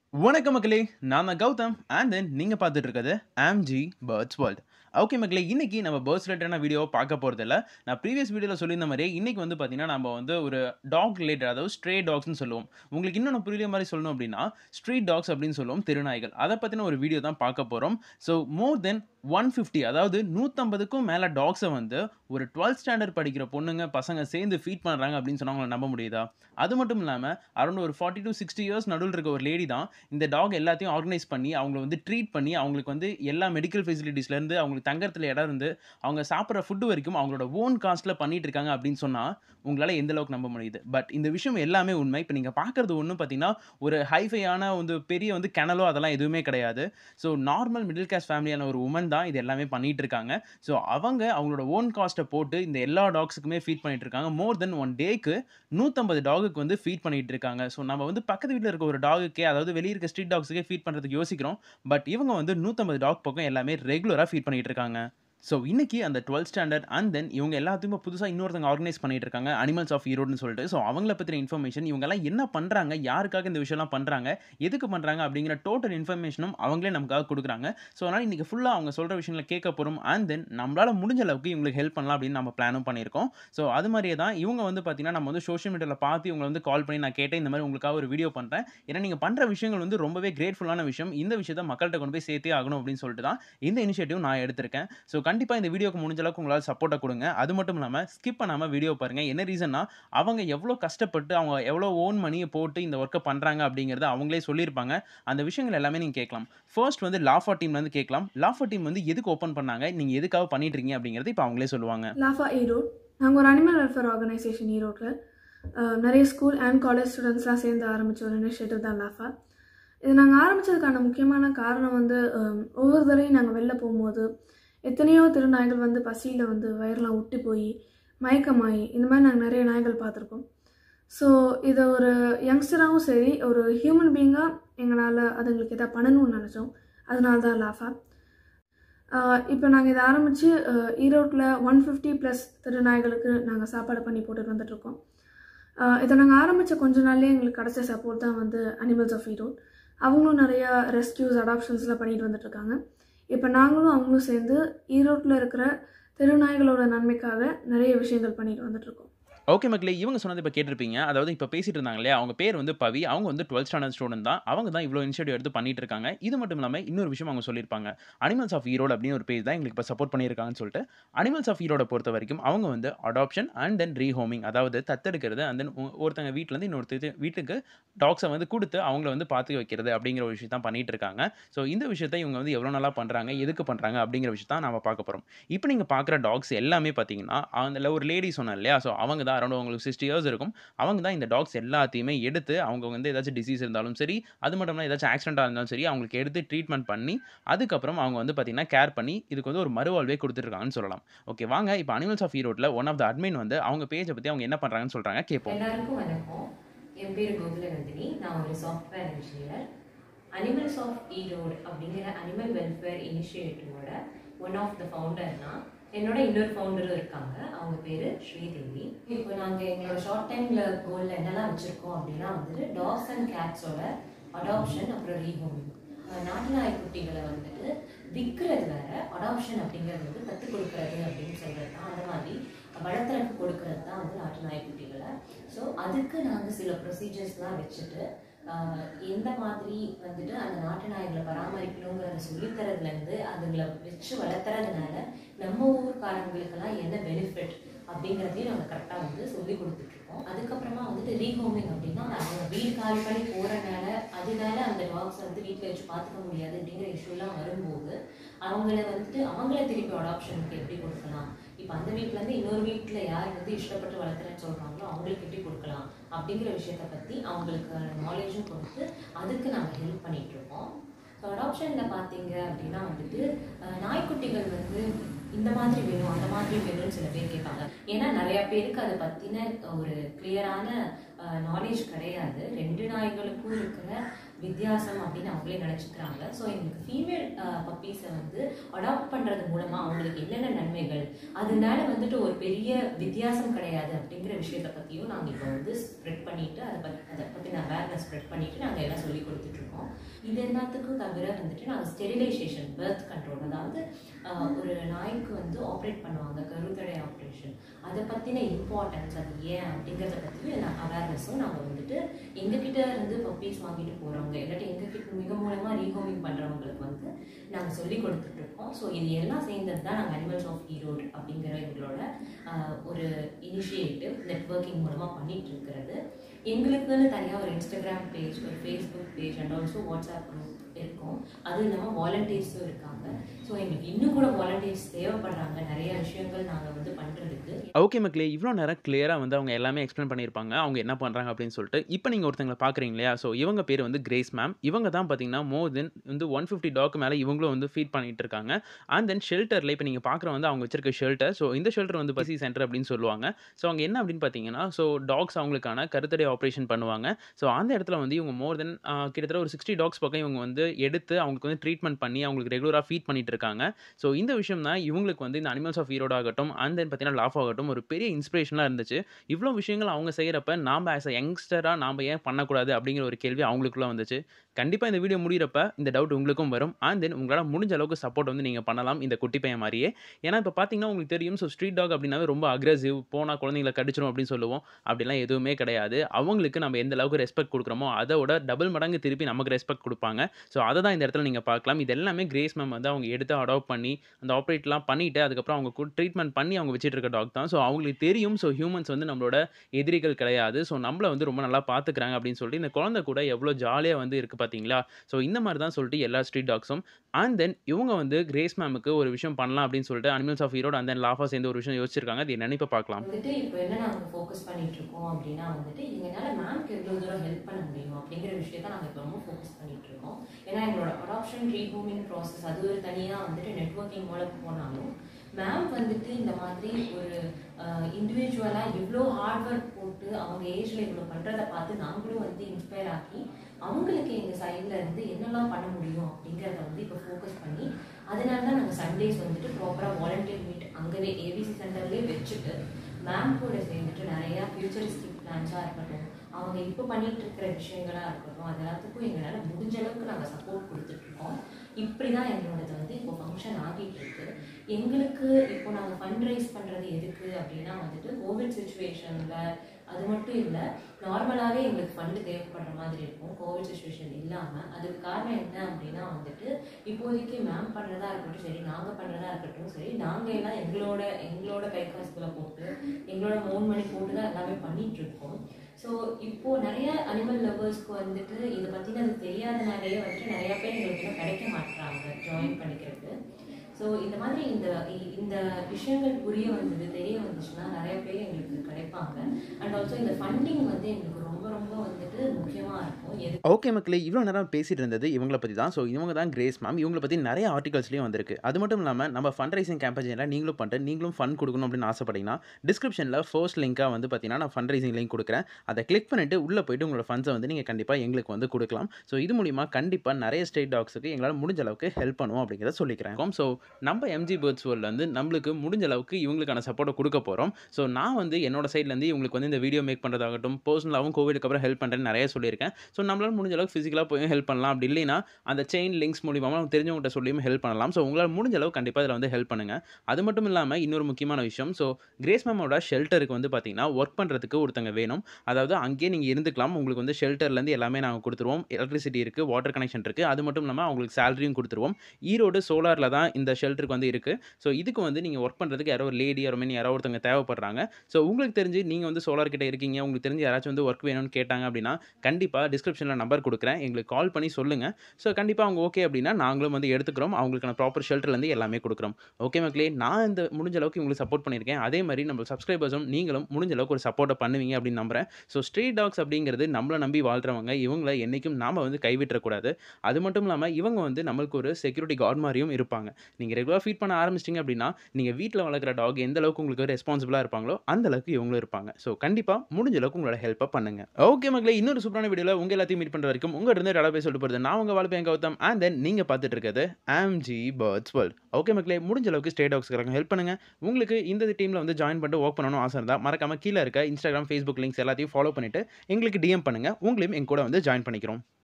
வணக்கம் மக்களே நான் தான் கௌதம் அண்ட் தென் நீங்கள் பார்த்துட்டு இருக்கிறது ஆம்ஜி பேர்ட்ஸ் வேர்ல்ட் ஓகே மக்களே இன்னைக்கு நம்ம பேர்ட்ஸ் ரிலேட்டடான வீடியோ பார்க்க போகிறதில்ல நான் ப்ரீவியஸ் வீடியோவில் சொல்லியிருந்த மாதிரியே இன்னைக்கு வந்து பார்த்தீங்கன்னா நம்ம வந்து ஒரு டாக் ரிலேட்டட் அதாவது ஸ்ட்ரே டாக்ஸ்னு சொல்லுவோம் உங்களுக்கு இன்னொன்று புரியுற மாதிரி சொல்லணும் அப்படின்னா ஸ்ட்ரீட் டாக்ஸ் அப்படின்னு சொல்லுவோம் திருநாய்கள் அதை பற்றின ஒரு வீடியோ தான் பார்க்க போகிறோம் so more then one fifty அதாவது நூற்றம்பதுக்கும் மேலே டாக்ஸை வந்து ஒரு டுவெல்த் ஸ்டாண்டர்ட் படிக்கிற பொண்ணுங்க பசங்க சேர்ந்து ஃபீட் பண்ணுறாங்க அப்படின்னு சொன்னா உங்களை நம்ப முடியுதா அது மட்டும் இல்லாமல் அரௌண்ட் ஒரு ஃபார்ட்டி டு சிக்ஸ்டி இயர்ஸ் நடுவில் இருக்க ஒரு லேடி தான் இந்த டாக் எல்லாத்தையும் ஆர்கனைஸ் பண்ணி அவங்கள வந்து ட்ரீட் பண்ணி அவங்களுக்கு வந்து எல்லா மெடிக்கல் ஃபெசிலிட்டிஸ்லேருந்து அவங்களுக்கு தங்கறதுல இடம் இருந்து அவங்க சாப்பிட்ற ஃபுட்டு வரைக்கும் அவங்களோட ஓன் காஸ்ட்டில் பண்ணிட்டு இருக்காங்க அப்படின்னு சொன்னால் உங்களால் எந்த அளவுக்கு நம்ப முடியுது பட் இந்த விஷயம் எல்லாமே உண்மை இப்போ நீங்கள் பார்க்குறது ஒன்றும் பார்த்தீங்கன்னா ஒரு ஹைஃபையான வந்து பெரிய வந்து கிணலோ அதெல்லாம் எதுவுமே கிடையாது ஸோ நார்மல் மிடில் கிளாஸ் ஃபேமிலியான ஒரு உமன் தான் இது எல்லாமே பண்ணிட்டு இருக்காங்க ஸோ அவங்க அவங்களோட ஓன் காஸ்ட்டை போட்டு இந்த எல்லா டாக்ஸுக்குமே ஃபீட் பண்ணிட்டு இருக்காங்க மோர் தென் ஒன் டேக்கு நூற்றம்பது டாகுக்கு வந்து ஃபீட் பண்ணிட்டு இருக்காங்க ஸோ நம்ம வந்து பக்கத்து வீட்டில் இருக்க ஒரு டாகுக்கே அதாவது வெளியே இருக்க ஸ்ட்ரீட் டாக்ஸுக்கே ஃபீட் பண்ணுறதுக்கு யோசிக்கிறோம் பட் இவங்க வந்து நூற்றம்பது டாக் பக்கம் எல்லாமே ரெகுலராக ஃபீட் பண்ணிட்டு இருக்காங்க ஸோ இன்னைக்கு அந்த டுவெல்த் ஸ்டாண்டர்ட் அண்ட் தென் இவங்க எல்லாத்தையுமே புதுசாக இன்னொருத்தங்க ஆர்கனைஸ் பண்ணிட்டு இருக்காங்க அனிமல்ஸ் ஆஃப் ஈரோடுன்னு சொல்லிட்டு ஸோ அவங்கள பற்றின இன்ஃபர்மேஷன் இவங்கெல்லாம் என்ன பண்ணுறாங்க யாருக்காக இந்த விஷயம்லாம் பண்ணுறாங்க எதுக்கு பண்ணுறாங்க அப்படிங்கிற டோட்டல் இன்ஃபர்மேஷனும் அவங்களே நமக்காக கொடுக்குறாங்க ஸோ அதனால் இன்றைக்கி ஃபுல்லாக அவங்க சொல்கிற விஷயங்களை கேட்க போகிறோம் அண்ட் தென் நம்மளால் முடிஞ்ச அளவுக்கு இவங்களுக்கு ஹெல்ப் பண்ணலாம் அப்படின்னு நம்ம பிளானும் பண்ணியிருக்கோம் ஸோ அது மாதிரியே தான் இவங்க வந்து பார்த்தீங்கன்னா நம்ம வந்து சோஷியல் மீடியாவில் பார்த்து இவங்களை வந்து கால் பண்ணி நான் கேட்டேன் இந்த மாதிரி உங்களுக்காக ஒரு வீடியோ பண்ணுறேன் ஏன்னா நீங்கள் பண்ணுற விஷயங்கள் வந்து ரொம்பவே கிரேட்ஃபுல்லான விஷயம் இந்த விஷயத்தை மக்கள்கிட்ட கொண்டு போய் சேர்த்தே ஆகணும் அப்படின்னு சொல்லிட்டு தான் இந்த இனிஷியேட்டிவ் நான் எடுத்திருக்கேன் ஸோ கண்டிப்பாக இந்த வீடியோக்கு முடிஞ்ச அளவுக்கு உங்களால் சப்போர்ட்டை கொடுங்க அது மட்டும் இல்லாமல் ஸ்கிப் பண்ணாமல் வீடியோ பாருங்கள் என்ன ரீசன்னா அவங்க எவ்வளோ கஷ்டப்பட்டு அவங்க எவ்வளோ ஓன் மணியை போட்டு இந்த ஒர்க்கை பண்ணுறாங்க அப்படிங்கிறத அவங்களே சொல்லியிருப்பாங்க அந்த விஷயங்கள் எல்லாமே நீங்கள் கேட்கலாம் ஃபர்ஸ்ட் வந்து லாஃபா டீம்லேருந்து கேட்கலாம் லாஃபா டீம் வந்து எதுக்கு ஓப்பன் பண்ணாங்க நீங்கள் எதுக்காக பண்ணிட்டு இருக்கீங்க அப்படிங்கிறது இப்போ அவங்களே சொல்லுவாங்க லாஃபா ஈரோட் நாங்கள் ஒரு அனிமல் வெல்ஃபேர் ஆர்கனைசேஷன் ஈரோட்டில் நிறைய ஸ்கூல் அண்ட் காலேஜ் ஸ்டூடெண்ட்ஸ்லாம் சேர்ந்து ஆரம்பித்த ஒரு இனிஷியேட்டிவ் தான் லாஃபா இது நாங்கள் ஆரம்பித்ததுக்கான முக்கியமான காரணம் வந்து அஹ், ஒவ்வொரு தடவையும் நாங்கள் வெளில போகும்போது எத்தனையோ திருநாய்கள் வந்து பசியில் வந்து வயிறெலாம் ஒட்டி போய் மயக்கமாயி இந்த மாதிரி நாங்கள் நிறைய நாய்கள் பார்த்துருக்கோம் ஸோ இதை ஒரு யங்ஸ்டராகவும் சரி ஒரு ஹியூமன் பீயிங்காக எங்களால் அதுங்களுக்கு எதாவது பண்ணணும்னு நினச்சோம் அதனால தான் லாஃபா இப்போ நாங்கள் இதை ஆரம்பித்து ஈரோட்டில் ஒன் ஃபிஃப்டி ப்ளஸ் திருநாய்களுக்கு நாங்கள் சாப்பாடு பண்ணி போட்டுட்டு வந்துட்ருக்கோம் இதை நாங்கள் ஆரம்பித்த கொஞ்ச நாள்லேயே எங்களுக்கு கிடைச்ச சப்போர்ட் தான் வந்து அனிமல்ஸ் ஆஃப் ஈரோட் அவங்களும் நிறையா ரெஸ்கியூஸ் அடாப்ஷன்ஸ்லாம் பண்ணிட்டு வந்துட்டுருக்காங்க இப்போ நாங்களும் அவங்களும் சேர்ந்து ஈரோட்டில் இருக்கிற தெருநாய்களோட நன்மைக்காக நிறைய விஷயங்கள் பண்ணிட்டு வந்துட்டுருக்கோம் ஓகே மக்களே இவங்க சொன்னது இப்போ கேட்டிருப்பீங்க அதாவது இப்போ பேசிட்டு இருந்தாங்க இல்லையா அவங்க பேர் வந்து பவி அவங்க வந்து டுவெல்த் ஸ்டாண்டர்ட் ஸ்டூடெண்ட் தான் அவங்க தான் இவ்வளோ இனிஷியேட்டிவ் எடுத்து பண்ணிட்டு இருக்காங்க இது மட்டும் இல்லாமல் இன்னொரு விஷயம் அவங்க சொல்லியிருப்பாங்க அனிமல்ஸ் ஆஃப் ஈரோடு அப்படின்னு ஒரு பேஜ் தான் எங்களுக்கு இப்போ சப்போர்ட் பண்ணியிருக்காங்கன்னு சொல்லிட்டு அனிமல்ஸ் ஆஃப் ஈரோட பொறுத்த வரைக்கும் அவங்க வந்து அடாப்ஷன் அண்ட் தென் ரீஹோமிங் அதாவது தத்தெடுக்கிறது அண்ட் தென் ஒருத்தங்க வீட்டிலேருந்து இன்னொருத்தர் வீட்டுக்கு டாக்ஸை வந்து கொடுத்து அவங்கள வந்து பார்த்து வைக்கிறது அப்படிங்கிற ஒரு விஷயம் தான் பண்ணிட்டு இருக்காங்க ஸோ இந்த விஷயத்தை இவங்க வந்து எவ்வளோ நல்லா பண்ணுறாங்க எதுக்கு பண்ணுறாங்க அப்படிங்கிற விஷயம் தான் நம்ம பார்க்க போகிறோம் இப்போ நீங்கள் பார்க்குற டாக்ஸ் எல்லாமே பார்த்தீங்கன்னா அதில் ஒரு லேடி சொன்னேன் இல்லையா ஸோ அவங்க தான் அரௌண்ட் அவங்களுக்கு சிக்ஸ்டி இயர்ஸ் இருக்கும் அவங்க தான் இந்த டாக்ஸ் எல்லாத்தையுமே எடுத்து அவங்க வந்து ஏதாச்சும் டிசீஸ் இருந்தாலும் சரி அது மட்டும் இல்லாமல் ஏதாச்சும் ஆக்சிடென்ட்டாக இருந்தாலும் சரி அவங்களுக்கு எடுத்து ட்ரீட்மெண்ட் பண்ணி அதுக்கப்புறம் அவங்க வந்து பார்த்தீங்கன்னா கேர் பண்ணி இதுக்கு வந்து ஒரு மறுவாழ்வே கொடுத்துருக்காங்கன்னு சொல்லலாம் ஓகே வாங்க இப்போ அனிமல்ஸ் ஆஃப் ஈரோட்டில் ஒன் ஆஃப் த அட்மின் வந்து அவங்க பேஜை பற்றி அவங்க என்ன பண்ணுறாங்கன்னு சொல்கிறாங்க கேட்போம் எல்லாருக்கும் வணக்கம் என் பேர் கோகுலநந்தினி நான் ஒரு software engineer animals of Erode அப்படிங்கிற அனிமல் வெல்ஃபேர் இனிஷியேட்டிவோட ஒன் ஆஃப் த ஃபவுண்டர்னா என்னோட இன்னொரு ஃபவுண்டரும் இருக்காங்க அவங்க பேர் ஸ்ரீதேவி இப்போ நாங்கள் எங்களோட ஷார்ட் டைம்ல கோல்ல என்னெல்லாம் வச்சிருக்கோம் அப்படின்னா வந்துட்டு டாக்ஸ் அண்ட் கேட்ஸோட அடாப்ஷன் அப்புறம் ரீஹோமிங் நாட்டு நாய்க்குட்டிகளை வந்துட்டு விற்கிறது வேற அடாப்ஷன் அப்படிங்கிறது வந்து கற்றுக் கொடுக்கறது அப்படின்னு சொல்றது தான் அந்த மாதிரி வளர்த்துறதுக்கு கொடுக்கறது தான் வந்து நாட்டு நாய்க்குட்டிகளை ஸோ அதுக்கு நாங்கள் சில ப்ரொசீஜர்ஸ்லாம் வச்சுட்டு ஆஹ், எந்த மாதிரி வந்துட்டு அந்த நாட்டு நாய்களை பராமரிக்கணுங்கிறத சொல்லித்தரதுலேருந்து அதுங்களை வச்சு வளர்த்துறதுனால நம்ம ஊர்க்காரங்களுக்கெல்லாம் என்ன பெனிஃபிட் அப்படிங்கிறதையும் நாங்கள் கரெக்டாக வந்து சொல்லி கொடுத்துட்ருக்கோம் அதுக்கப்புறமா வந்துட்டு ரீஹோமிங் அப்படின்னா அவங்க வீடு காலி பண்ணி போகிறனால அதனால அந்த டாக்ஸ் வந்து வீட்டில் வச்சு பார்த்துக்க முடியாது அப்படிங்கிற இஷ்யூலாம் வரும்போது அவங்கள வந்துட்டு அவங்கள திருப்பி அடாப்ஷனுக்கு எப்படி கொடுக்கலாம் இப்போ அந்த வீட்டிலேருந்து இன்னொரு வீட்டில் யார் வந்து இஷ்டப்பட்டு வளர்க்குறேன்னு சொல்கிறாங்களோ அவங்களுக்கு எப்படி கொடுக்கலாம் அப்படிங்கிற விஷயத்த பற்றி அவங்களுக்கு நாலேஜும் கொடுத்து அதுக்கு நாங்கள் ஹெல்ப் பண்ணிட்டு இருக்கோம் ஸோ அடாப்ஷனில் பார்த்தீங்க அப்படின்னா வந்துட்டு அஹ், நாய்க்குட்டிகள் வந்து இந்த மாதிரி வேணும் அந்த மாதிரி வேணும்னு சில பேர் கேட்பாங்க ஏன்னா நிறைய பேருக்கு அதை பற்றின ஒரு கிளியரான நாலேஜ் கிடையாது ரெண்டு நாய்களுக்கும் இருக்கிற வித்தியாசம் அப்படின்னு அவங்களே நினச்சிக்கிறாங்க ஸோ எங்களுக்கு ஃபீமேல் பப்பீஸை வந்து அடாப்ட் பண்ணுறது மூலமாக அவங்களுக்கு என்னென்ன நன்மைகள் அதனால வந்துட்டு ஒரு பெரிய வித்தியாசம் கிடையாது அப்படிங்கிற விஷயத்தை பற்றியும் நாங்கள் இப்போ வந்து ஸ்ப்ரெட் பண்ணிட்டு அதை பற்றி அதை பற்றின அவேர்னஸ் ஸ்ப்ரெட் பண்ணிட்டு நாங்கள் எல்லாம் சொல்லி கொடுத்துட்ருக்கோம் இருக்கோம் இது எல்லாத்துக்கும் தவிர வந்துட்டு நாங்கள் ஸ்டெரிலைசேஷன் பர்த் கண்ட்ரோல் அதாவது ஆஹ், ஒரு நாய்க்கு வந்து ஆப்ரேட் பண்ணுவாங்க கருத்தடை ஆப்ரேஷன் அதை பற்றின இம்பார்ட்டன்ஸ் அது ஏன் அப்படிங்கிறத பற்றி அவேர்னஸும் நாங்கள் வந்துட்டு எங்ககிட்ட இருந்து பப்பீஸ் வாங்கிட்டு போகிறவங்க இல்லாட்டி எங்ககிட்ட மிக மூலமாக ரீஹோமிங் பண்ணுறவங்களுக்கு வந்து நாங்கள் சொல்லி கொடுத்துட்டு இருக்கோம் ஸோ இது எல்லாம் சேர்ந்தது தான் நாங்கள் அனிமல்ஸ் ஆஃப் ஈரோடு அப்படிங்கிற எங்களோட ஆஹ், ஒரு இனிஷியேட்டிவ் நெட்வொர்க்கிங் மூலமாக பண்ணிட்டு இருக்கிறது எங்களுக்குன்னு தனியாக ஒரு இன்ஸ்டாகிராம் பேஜ் ஒரு Facebook page and also WhatsApp group இருக்கும் அது இல்லாமல் வாலண்டியர்ஸும் இருக்காங்க ஸோ எங்களுக்கு இன்னும் கூட வாலண்டியர்ஸ் தேவைப்படுறாங்க நிறைய விஷயங்கள் நாங்கள் வந்து பண்ணுறதுக்கு ஓகே மக்களே இவ்வளோ நேரம் கிளியராக வந்து அவங்க எல்லாமே எக்ஸ்பிளைன் பண்ணியிருப்பாங்க அவங்க என்ன பண்ணுறாங்க அப்படின்னு சொல்லிட்டு இப்போ நீங்கள் ஒருத்தங்களை பார்க்குறீங்க இல்லையா ஸோ இவங்க பேர் வந்து கிரேஸ் மேம் இவங்க தான் பார்த்தீங்கன்னா மோர் தென் வந்து ஒன் ஃபிஃப்டி டாக்கு மேலே இவங்களும் வந்து ஃபீட் பண்ணிட்டு இருக்காங்க அண்ட் தென் ஷெல்டரில் இப்போ நீங்கள் பார்க்குற வந்து அவங்க வச்சிருக்க ஷெல்டர் ஸோ இந்த ஷெல்டர் வந்து பசி சென்டர் அப்படின்னு சொல்லுவாங்க ஸோ அவங்க என்ன அப்படின்னு பார்த்தீங்கன்னா ஸோ டாக்ஸ் அவங்களுக்கான கருத்தடை ஆப்ரேஷன் பண்ணுவாங்க ஸோ அந்த இடத்துல வந்து இவங்க மோர் தென் கிட்டத்தட்ட ஒரு சிக்ஸ்டி டாக்ஸ் பக்கம் இவங்க வந்து எடுத்து அவங்களுக்கு வந்து ட்ரீட்மெண்ட் பண்ணி அவங்களுக்கு ரெகுலராக ஃபீட் பண்ணிட்டு இருக்காங்க ஸோ இந்த விஷயம் தான் இவங்களுக்கு வந்து இந்த அனிமல்ஸ் ஆஃப் ஈரோடு ஆகட்டும் அண்ட் தென் பார்த்தீங்கன்னா லாஃப் ஆகட்டும் ஒரு பெரிய இன்ஸ்பிரேஷனாக இருந்துச்சு இவ்வளோ விஷயங்கள் அவங்க செய்கிறப்ப நாம் ஆஸ் அ யங்ஸ்டராக நாம் ஏன் பண்ணக்கூடாது அப்படிங்கிற ஒரு கேள்வி அவங்களுக்குள்ள வந்துச்சு கண்டிப்பாக இந்த வீடியோ முடியிறப்ப இந்த டவுட் உங்களுக்கும் வரும் அண்ட் தென் உங்களால் முடிஞ்ச அளவுக்கு சப்போர்ட் வந்து நீங்கள் பண்ணலாம் இந்த குட்டி பையன் மாதிரியே ஏன்னா இப்போ பார்த்தீங்கன்னா உங்களுக்கு தெரியும் ஸோ ஸ்ட்ரீட் டாக் அப்படின்னாவே ரொம்ப அக்ரெசிவ் போனால் குழந்தைங்களை கடிச்சிடும் அப்படின்னு சொல்லுவோம் அப்படிலாம் எதுவுமே கிடையாது அவங்களுக்கு நம்ம எந்த அளவுக்கு ரெஸ்பெக்ட் கொடுக்குறோமோ அதோட டபுள் மடங்கு திருப்பி நமக்கு ரெஸ்பெக்ட் கொடுப்பாங்க ஸோ அதை தான் இந்த இடத்துல நீங்கள் பார்க்கலாம் இது எல்லாமே கிரேஸ் மேம் வந்து அவங்க எடுத்து அடாப்ட் பண்ணி அந்த ஆப்ரேட்லாம் பண்ணிவிட்டு அதுக்கப்புறம் அவங்க ட்ரீட்மெண்ட் பண்ணி அவங்க வச்சுட்டு இருக்க டாக் தான் ஸோ அவங்களுக்கு தெரியும் ஸோ ஹியூமன்ஸ் வந்து நம்மளோட எதிரிகள் கிடையாது ஸோ நம்மளை வந்து ரொம்ப நல்லா பார்த்துக்கிறாங்க அப்படின்னு சொல்லிட்டு இந்த குழந்தை கூட எவ்வளோ ஜாலியாக வந்து இருக்குது பார்த்தீங்களா ஸோ இந்த மாதிரி தான் சொல்லிட்டு எல்லா ஸ்ட்ரீட் டாக்ஸும் அண்ட் தென் இவங்க வந்து கிரேஸ் மேமுக்கு ஒரு விஷயம் பண்ணலாம் அப்படின்னு சொல்லிட்டு animals of Erode and then லாஃபா சேர்ந்து ஒரு விஷயம் யோசிச்சிருக்காங்க அது என்னன்னு இப்போ பார்க்கலாம் வந்துட்டு இப்போ என்ன நாங்கள் ஃபோக்கஸ் பண்ணிட்டு இருக்கோம் அப்படின்னா வந்துட்டு எங்களால் மேம்க்கு எவ்வளோ தூரம் ஹெல்ப் பண்ண முடியும் அப்படிங்கிற விஷயத்த நாங்கள் இப்போ ரொம்ப ஃபோக்கஸ் பண்ணிட்டு இருக்கோம் ஏன்னா எங்களோட அடாப்ஷன் ரீஹோமிங் ப்ராசஸ் அது ஒரு தனியாக வந்துட்டு நெட்வொர்க்கிங் மூலம் போனாலும் மேம் வந்துட்டு இந்த மாதிரி ஒரு இண்டிவிஜுவலாக இவ்வளோ ஹார்ட் ஒர்க் போட்டு அவங்க ஏஜில் இவ்வளோ பண்ணுறதை பார்த்து நாங்களும் வந்து இன்ஸ்பயர் ஆகி அவங்களுக்கு எங்கள் சைடில் இருந்து என்னெல்லாம் பண்ண முடியும் அப்படிங்கிறத வந்து இப்போ ஃபோக்கஸ் பண்ணி அதனால தான் நாங்கள் சண்டேஸ் வந்துட்டு ப்ராப்பராக வாலண்டியர் மீட் அங்கவே ஏபிசி சென்டர்லேயே வச்சுட்டு மேம் கூட சேர்ந்துட்டு நிறையா ஃபியூச்சரிஸ்டிக் பிளான்ஸாக இருக்கட்டும் அவங்க இப்போ பண்ணிட்டு இருக்கிற விஷயங்களாக இருக்கட்டும் அது எல்லாத்துக்கும் எங்களால் முடிஞ்ச அளவுக்கு நாங்கள் சப்போர்ட் கொடுத்துட்ருக்கோம் இப்படி தான் எங்களோடது வந்து இப்போ ஃபங்க்ஷன் ஆகிட்டு இருக்கு எங்களுக்கு இப்போ நாங்கள் ஃபண்ட் ரைஸ் பண்ணுறது எதுக்கு அப்படின்னா வந்துட்டு கோவிட் சுச்சுவேஷனில் அது மட்டும் இல்லை நார்மலாகவே எங்களுக்கு ஃபண்டு தேவைப்படுற மாதிரி இருக்கும் கோவிட் சுச்சுவேஷன் இல்லாமல் அதுக்கு காரணம் என்ன அப்படின்னா வந்துட்டு இப்போதைக்கு மேம் பண்ணுறதா இருக்கட்டும் சரி நாங்கள் பண்ணுறதா இருக்கட்டும் சரி நாங்கள் எல்லாம் எங்களோட எங்களோட கை காசுகளை போட்டு எங்களோட மூணு மணி போட்டு தான் எல்லாமே பண்ணிட்டு இருக்கோம் ஸோ இப்போ நிறைய அனிமல் லவர்ஸ்க்கு வந்துட்டு இதை பற்றினது தெரியாதனாலேயே வந்துட்டு நிறைய பேர் எங்களுக்கு இன்னும் கிடைக்க மாட்டுறாங்க ஜாயின் பண்ணிக்கிறதுக்கு ஸோ இந்த மாதிரி இந்த இ- இந்த விஷயங்கள் புரிய வந்தது தெரிய வந்துச்சுன்னா நிறைய பேர் எங்களுக்கு கிடைப்பாங்க அண்ட் ஆல்சோ இந்த ஃபண்டிங் வந்து எங்களுக்கு ரொம்ப ரொம்ப வந்துட்டு முக்கியமாக இருக்கும் எது ஓகே மக்களே இவ்வளோ நேரம் பேசிட்டு இருந்தது இவங்களை பற்றி தான் ஸோ இவங்க தான் கிரேஸ் மேம் இவங்களை பற்றி நிறைய ஆர்டிகல்ஸ்லையும் வந்திருக்கு அது மட்டும் இல்லாமல் நம்ம ஃபண்ட் ரைசிங் கேம்பெயினில் நீங்களும் பண்ணிட்டு நீங்களும் ஃபண்ட் கொடுக்கணும் அப்படின்னு ஆசைப்பட்டீங்கன்னா டிஸ்கிரிப்ஷனில் ஃபர்ஸ்ட் லிங்காக வந்து பார்த்தீங்கன்னா நான் ஃபண்ட் ரைசிங் லிங்க் கொடுக்குறேன் அதை கிளிக் பண்ணிட்டு உள்ளே போயிட்டு உங்களோட ஃபண்ட்ஸை வந்து நீங்கள் கண்டிப்பாக எங்களுக்கு வந்து கொடுக்கலாம் ஸோ இது மூலிமா கண்டிப்பாக நிறைய ஸ்டேட் டாக்ஸுக்கு எங்களால் முடிஞ்ச அளவுக்கு ஹெல்ப் பண்ணுவோம் அப்படிங்கிறத சொல்லிக்கிறேன் ஸோ நம்ம எம்ஜி பேர்ட்ஸ் வேர்ல்டில் வந்து நம்மளுக்கு முடிஞ்ச அளவுக்கு இவங்களுக்கான சப்போர்ட்டை கொடுக்க போகிறோம் ஸோ நான் வந்து என்னோட சைட்லேருந்து இவங்களுக்கு வந்து இந்த வீடியோ மேக் பண்ணுறதாகட்டும் பர்சனலாகவும் கோவிடுக்கு அப்புறம் ஹெல்ப் பண்ணுறேன்னு நிறைய சொல்லியிருக்கேன் ஸோ நம்மளால் முடிஞ்ச அளவுக்கு ஃபிசிக்கலாக போய் ஹெல்ப் பண்ணலாம் அப்படி இல்லைன்னா அந்த செயின் லிங்க்ஸ் மூலியமாக நம்ம தெரிஞ்சவங்ககிட்ட சொல்லியும் ஹெல்ப் பண்ணலாம் ஸோ உங்களால் முடிஞ்ச அளவு கண்டிப்பாக இதில் வந்து ஹெல்ப் பண்ணுங்கள் அது மட்டும் இல்லாமல் இன்னொரு முக்கியமான விஷயம் ஸோ கிரேஸ் மேமோட ஷெல்டருக்கு வந்து பார்த்தீங்கன்னா ஒர்க் பண்ணுறதுக்கு ஒருத்தங்க வேணும் அதாவது அங்கேயே நீங்கள் இருந்துக்கலாம் உங்களுக்கு வந்து ஷெல்டர்லேருந்து எல்லாமே நாங்கள் கொடுத்துருவோம் எலக்ட்ரிசிட்டி இருக்குது வாட்டர் கனெக்ஷன் இருக்குது அது மட்டும் இல்லாமல் அவங்களுக்கு சேலரியும் கொடுத்துருவோம் ஈரோடு சோலாரில் தான் இந்த ஷெல்டருக்கு வந்து இருக்குது ஸோ இதுக்கு வந்து நீங்கள் ஒர்க் பண்ணுறதுக்கு யாரோ ஒரு லேடி யாரோ மீன் யாரோ ஒருத்தங்க தேவைப்படுறாங்க ஸோ உங்களுக்கு தெரிஞ்சு நீங்கள் வந்து சோலார் கிட்ட இருக்கீங்க உங்களுக்கு தெரிஞ்சு யாராச்சும் வந்து ஒர்க் வேணும்னு கேட்டாங்க அப்படின்னா கண்டிப்பாக டிஸ்கிரிப்ஷனில் நம்பர் கொடுக்குறேன் எங்களுக்கு கால் பண்ணி சொல்லுங்கள் ஸோ கண்டிப்பாக அவங்க ஓகே அப்படின்னா நாங்களும் வந்து எடுத்துக்கிறோம் அவங்களுக்கான ப்ராப்பர் ஷெல்டர்லேருந்து எல்லாமே கொடுக்குறோம் ஓகே மக்களே நான் இந்த முடிஞ்ச அளவுக்கு உங்களுக்கு சப்போர்ட் பண்ணியிருக்கேன் அதே மாதிரி நம்ம சப்ஸ்கிரைபர்ஸும் நீங்களும் முடிஞ்ச அளவுக்கு ஒரு சப்போர்ட்டை பண்ணுவீங்க அப்படின்னு நம்புறேன் ஸோ ஸ்ட்ரீட் டாக்ஸ் அப்படிங்கிறது நம்மளை நம்பி வாழ்றவங்க இவங்களை என்றைக்கும் நாம வந்து கைவிட்டக்கூடாது அது மட்டும் இல்லாமல் இவங்க வந்து நம்மளுக்கு ஒரு செக்யூரிட்டி கார்டு மாதிரியும் இருப்பாங்க நீங்கள் ரெகுலராக ஃபீட் பண்ண ஆரம்பிச்சிட்டிங்க அப்படின்னா நீங்கள் வீட்டில் வளர்க்குற டாக் எந்த அளவுக்கு உங்களுக்கு ரெஸ்பான்சிபிளாக இருப்பாங்களோ அந்த அளவுக்கு இவங்களும் இருப்பாங்க ஸோ கண்டிப்பாக முடிஞ்ச அளவுக்கு உங்களோட ஹெல்ப்பை பண்ணுங்க ஓகே மக்களே இன்னொரு சூப்பரான வீடியோவில் உங்கள் எல்லாத்தையும் மீட் பண்ணுற வரைக்கும் உங்கள் இருந்து டடா போய் சொல்லிட்டு போகிறது நான் உங்கள் வாழ்ப்பேன் கௌதம் அண்ட் தென் நீங்கள் பார்த்துட்டு இருக்கிறது ஆம்ஜி பேர்ட்ஸ் வேர்ல்ட் ஓகே மக்களே முடிஞ்ச அளவுக்கு ஸ்டே டாக்ஸ்க்கு ஹெல்ப் பண்ணுங்க உங்களுக்கு இந்த டீமில் வந்து ஜாயின் பண்ணிட்டு ஒர்க் பண்ணணும் ஆசை இருந்தால் மறக்காம கீழே இருக்க இன்ஸ்டாகிராம் ஃபேஸ்புக் லிங்க்ஸ் எல்லாத்தையும் ஃபாலோ பண்ணிட்டு எங்களுக்கு டிஎம் பண்ணுங்க உங்களையும் எங்க கூட வந்து ஜாயின் பண்ணிக்கிறோம்